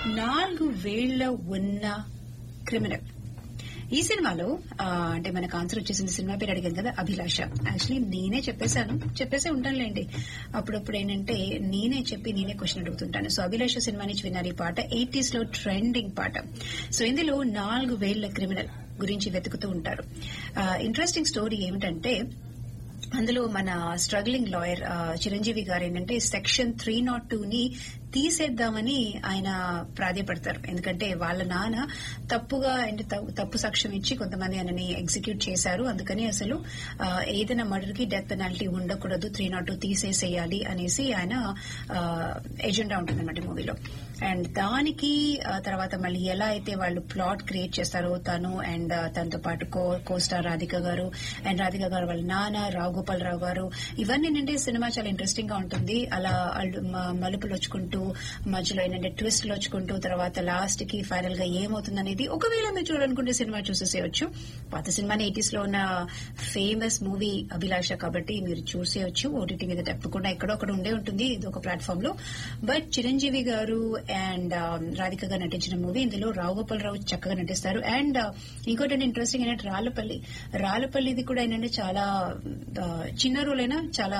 నాలుగు వేళ్ల ఉన్న క్రిమినల్ ఈ సినిమాలో ఆ, అంటే మనకు ఆన్సర్ వచ్చేసింది సినిమా పేరు అడిగాను కదా అభిలాష యాక్చువల్లీ నేనే చెప్పేశాను చెప్పేసే ఉంటానులేండి అప్పుడప్పుడు ఏంటంటే నేనే చెప్పి నేనే క్వశ్చన్ అడుగుతుంటాను సో అభిలాష సినిమా నుంచి విన్నారు ఈ పాట ఎయిటీస్ లో ట్రెండింగ్ పాట సో ఇందులో నాలుగు వేళ్ల క్రిమినల్ గురించి వెతుకుతూ ఉంటారు ఇంట్రెస్టింగ్ స్టోరీ ఏమిటంటే అందులో మన స్ట్రగ్లింగ్ లాయర్ చిరంజీవి గారు ఏంటంటే సెక్షన్ త్రీ నాట్ టూ ని తీసేద్దామని ఆయన ప్రాధాయపడతారు ఎందుకంటే వాళ్ళ నాన్న తప్పుగా అంటే తప్పు- తప్పు సాక్ష్యం ఇచ్చి కొంతమంది ఆయనని ఎగ్జిక్యూట్ చేశారు అందుకని అసలు ఆ, ఏదైనా మర్డర్ కి డెత్ పెనాల్టీ ఉండకూడదు త్రీ నాట్ టూ తీసేసేయాలి అనేసి ఆయన ఎజెండా ఉంటుందన్నమాట మూవీలో అండ్ దానికి ఆ, తర్వాత మళ్ళీ ఎలా అయితే వాళ్ళు ప్లాట్ క్రియేట్ చేస్తారో తను అండ్ తనతో పాటు కో కో స్టార్ రాధిక గారు అండ్ రాధిక గారు వాళ్ళ నాన్న రావు గోపాల్ రావు గారు ఇవన్నీ ఏంటంటే సినిమా చాలా ఇంట్రెస్టింగ్ గా ఉంటుంది అలా అల్లు- మ- మలుపులు వచ్చుకుంటూ మధ్యలో ఏంటంటే ట్విస్ట్లు వచ్చుకుంటూ తర్వాత లాస్ట్ కి ఫైనల్ గా ఏమవుతుంది అనేది ఒకవేళ మీరు చూడాలనుకుంటే సినిమా చూసేసేయచ్చు పాత సినిమాని ఎయిటీస్ లో ఉన్న ఫేమస్ మూవీ అభిలాష కాబట్టి మీరు చూసేయచ్చు ఓటీటీ మీద తప్పకుండా ఎక్కడో ఒకటి ఉండే ఉంటుంది ఇది ఒక ప్లాట్ఫామ్ లో బట్ చిరంజీవి గారు అండ్ రాధిక గారు నటించిన మూవీ ఇందులో రావు గోపాల్ రావు చక్కగా నటిస్తారు అండ్ ఇంకోటి ఇంట్రెస్టింగ్ ఏంటంటే రాళ్ళపల్లి రాళ్ళపల్లిది కూడా ఏంటంటే చాలా ఆ, చిన్న రోల్ అయినా చాలా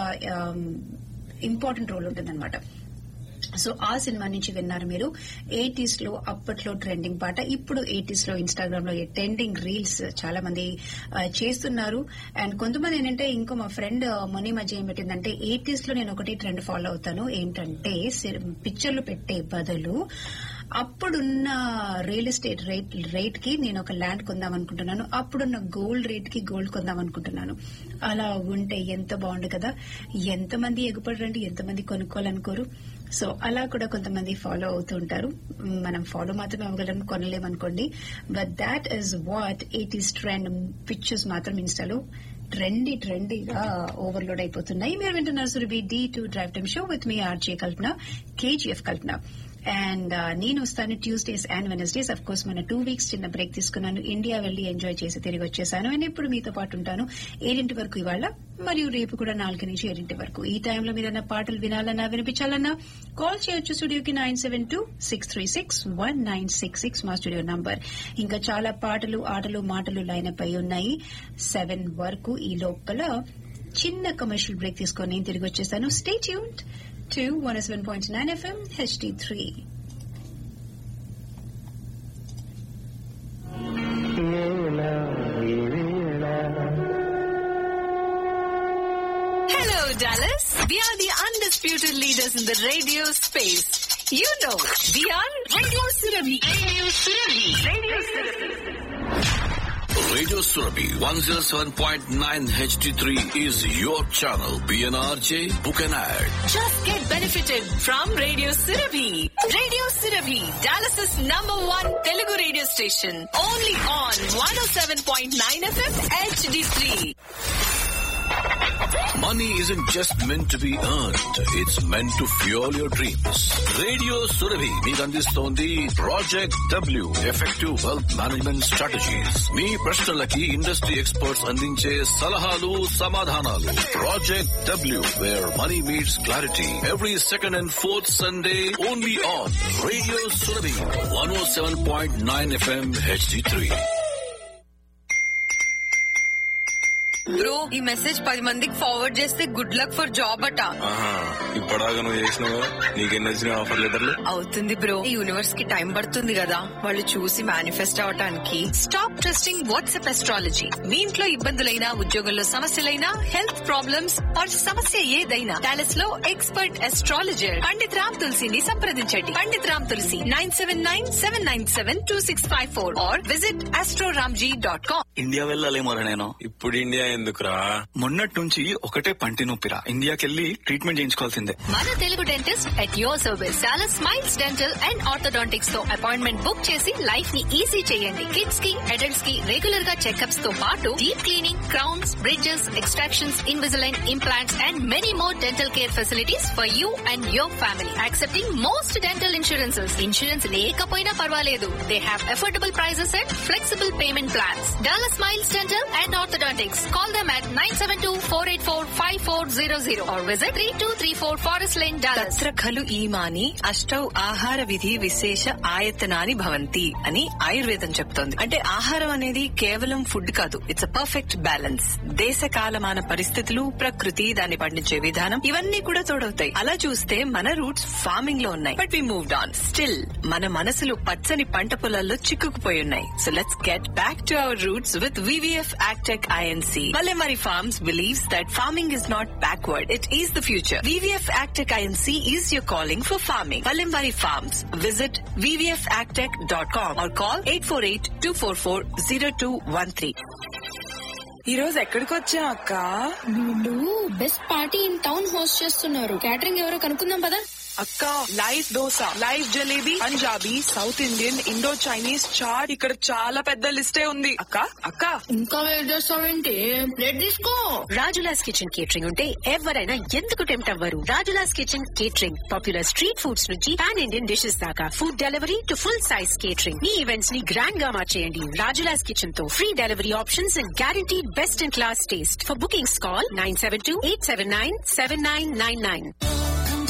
ఇంపార్టెంట్ రోల్ ఉంటుందన్నమాట సో ఆ సినిమా నుంచి విన్నారు మీరు ఎయిటీస్ లో అప్పట్లో ట్రెండింగ్ పాట ఇప్పుడు ఎయిటీస్ లో ఇన్స్టాగ్రామ్ లో ట్రెండింగ్ రీల్స్ చాలా మంది ఆ, చేస్తున్నారు అండ్ కొంతమంది ఏంటంటే ఇంకో మా ఫ్రెండ్ మొన్న ఈ మధ్య ఏం పెట్టిందంటే ఎయిటీస్ లో నేను ఒకటి ట్రెండ్ ఫాలో అవుతాను ఏంటంటే పిక్చర్లు పెట్టే బదులు అప్పుడున్న రియల్ ఎస్టేట్ రేట్ రేట్ కి నేను ఒక ల్యాండ్ కొందాం అనుకుంటున్నాను అప్పుడున్న గోల్డ్ రేట్ కి గోల్డ్ కొందాం అనుకుంటున్నాను అలా ఉంటే ఎంత బాగుండు కదా ఎంతమంది ఎగుపడరండి ఎంతమంది కొనుక్కోవాలనుకోరు సో అలా కూడా కొంతమంది ఫాలో అవుతూ ఉంటారు మనం ఫాలో మాత్రమే అవ్వగలం కొనలేమనుకోండి but that is what eighties trend pictures మాత్రం ఇన్స్టాలో ట్రెండీ ట్రెండీగా ఓవర్లోడ్ అయిపోతున్నాయి మీరు వింటున్నారు Surabhi D two drive time show with me RJ Kalpana KGF Kalpana and నేను వస్తాను Tuesdays and Wednesdays of course మన టూ వీక్స్ చిన్న బ్రేక్ తీసుకున్నాను ఇండియా వెళ్లి ఎంజాయ్ చేసి తిరిగి వచ్చేసాను అండ్ ఇప్పుడు మీతో పాటు ఉంటాను ఏడింటి వరకు ఇవాళ మరియు రేపు కూడా నాలుగు నుంచి ఏడింటి వరకు ఈ టైంలో మీరన్నా పాటలు వినాలన్నా వినిపించాలన్నా కాల్ చేయొచ్చు స్టూడియోకి nine seven two six three six one nine six six మా స్టూడియో నంబర్ ఇంకా చాలా పాటలు ఆటలు మాటలు లైన్ అప్ అయి ఉన్నాయి సెవెన్ వరకు ఈ లోపల చిన్న కమర్షియల్ బ్రేక్ తీసుకొని నేను తిరిగి వచ్చేసాను stay tuned to one seven point nine FM HD three Hello, Dallas. We are the undisputed leaders in the radio space. You know, we are Radio Surabhi. Radio Surabhi. Radio Surabhi. Radio Surabhi 107.9 HD3 is your channel. PNRJ, book an ad. Just get benefited from Radio Surabhi. Radio Surabhi, Dallas's number one Telugu radio station. Only on 107.9 FM HD3. Money isn't just meant to be earned. It's meant to fuel your dreams. Radio Surabhi మీకు అందిస్తోంది project W effective wealth management strategies మీ ప్రశ్నలకి industry experts అందించే సలహాలు సమాధానాలు project W where money meets clarity every second and fourth Sunday only on radio Surabhi one O seven point nine FM HD three bro ఈ message పది మందికి forward చేస్తే good luck for job అట ఆహా ఇప్పటిదాకా నువ్వు చేసినావు నీకెన్ని వచ్చినాయి ఆఫర్ లెటర్లు అవుతుంది బ్రో ఈ యూనివర్స్ కి టైం పడుతుంది కదా వాళ్ళు చూసి మేనిఫెస్ట్ అవటానికి స్టాప్ ట్రస్టింగ్ వాట్సాప్ ఎస్ట్రాలజీ మీ ఇంట్లో ఇబ్బందులైనా ఉద్యోగంలో సమస్యలైనా హెల్త్ ప్రాబ్లమ్స్ ఆర్ సమస్య ఏదైనా డాలస్ లో ఎక్స్పర్ట్ ఎస్ట్రాలజర్ పండిత్ రామ్ తులసిని సంప్రదించండి Pandit Ram Tulsi nine seven nine seven nine seven two six five four or visit Astroramji dot com India వెళ్ళాలేమోరా నేను ఇప్పుడు ఇండియా ఎందుకురా మొన్నటి నుంచి ఒకటే పంటి నొప్పిరా ఇండియాకెళ్ళి ట్రీట్మెంట్ చేయించుకోవాల్సిందే మన Telugu dentist at your service చాలా స్మైల్స్ డెంటల్ అండ్ ఆర్థోడాంటిక్స్ తో అపాయింట్మెంట్ బుక్ చేసి లైఫ్ ని ఈజీ చేయండి కిడ్స్ కి అడల్ట్స్ కి రెగ్యులర్ గా చెకప్స్ తో పాటు deep cleaning crowns bridges extractions Invisalign implants and many more dental care facilities for you and your family accepting most dental insurances insurance లేకపోయినా పర్వాలేదు they have affordable prices and flexible payment plans dollar smiles dental and orthodontics call them at nine seven two four eight four five four zero zero or visit three two three four forest line తత్ర ఖలు ఈమాని అష్టౌ ఆహార విధి విశేష ఆయతనాని భవంతి అని ఆయుర్వేదం చెప్తోంది అంటే ఆహారం అనేది కేవలం ఫుడ్ కాదు ఇట్స్ అ పర్ఫెక్ట్ బ్యాలెన్స్ దేశ కాలమాన పరిస్థితులు ప్రకృతి దాన్ని పండించే విధానం ఇవన్నీ కూడా తోడవుతాయి అలా చూస్తే మన రూట్స్ ఫార్మింగ్ లో ఉన్నాయి but we moved on still మన మనసులు పచ్చని పంట పొలాల్లో చిక్కుకుపోయి ఉన్నాయి so let's get back to our roots with VVF agtech INC Valemari Farms believes that farming is not backward, it is the future. VVF Agtech INC is your calling for farming. Valemari Farms. Visit vvfagtech.com or call 848-244-0213. ఈ రోజు ఎక్కడికి వచ్చా అక్క వీళ్ళు best party in town host చేస్తున్నారు catering ఎవరో కనుక్కుందాం పదా అక్క live dosa live jalebi Punjabi South Indian Indo Chinese chaat ఇక్కడ చాలా పెద్ద లిస్టే ఉంది అక్క అక్క ఇంకా వెయిట్ చేస్తావేంటి ప్లేట్ తీసుకో రాజులాస్ కిచెన్ కేటరింగ్ ఉంటే ఎవరైనా ఎందుకు టెంప్ట్ అవ్వరు Rajula's kitchen catering popular street foods నుంచి పాన్ ఇండియన్ డిషెస్ దాకా food delivery to full size catering మీ ఈవెంట్స్ ని గ్రాండ్ గా మార్చేయండి రాజులాస్ కిచెన్ తో free delivery options and guarantee best in class taste for bookings call nine seven two eight seven nine seven nine nine nine